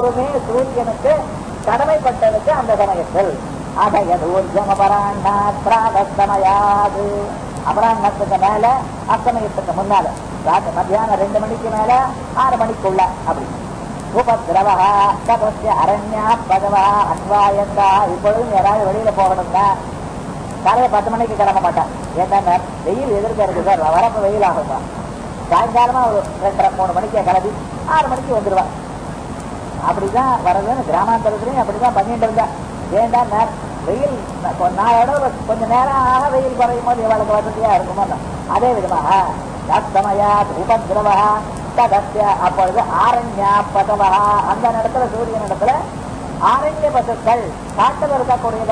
எல்லோருமே சூரியனுக்கு கடமைப்பட்டதுக்கு அந்த சமயத்தில் ஆக எது ஊர்ஜம் அபராண்ணாத் பிராகஸ்தமயாது அபராண்ணத்துக்கு மேல அஸ்தமயத்துக்கு முன்னால ராத்திரி மத்தியானம் ரெண்டு மணிக்கு மேல ஆறு மணிக்குள்ள அப்படி உபதிரவா தபஸ்ய அரண்யா பதவா அன்வாயந்தா இப்பொழுதும் யாராவது வெளியில போகணும்னா காலையில பத்து மணிக்கு கிளம்ப மாட்டான் ஏன்னா வெயில் எதிர்க்க இருக்கு சார் வரப்ப வெயில் ஆகும்பா சாயங்காலமா ஒரு ரெண்டரை மூணு மணிக்கு கிளம்பி ஆறு மணிக்கு வந்துருவா அப்படிதான் வரதுன்னு கிராமாந்தரத்துலயும் அப்படிதான் பண்ணிட்டு இருந்தா ஏண்டா நே- வெயில் நான் இடம் கொஞ்சம் நேரம் ஆக வெயில் குறையும் போது இவளுக்கு வசதியா இருக்குமோ அதே விதமாக தத்தமயா உபதிரவா ததஸ்ய அப்பொழுது ஆரண்யா பதவா அந்த இடத்துல சூரியன் இடத்துல ஆரண்ய பசுக்கள் காட்டில் இருக்கக்கூடிய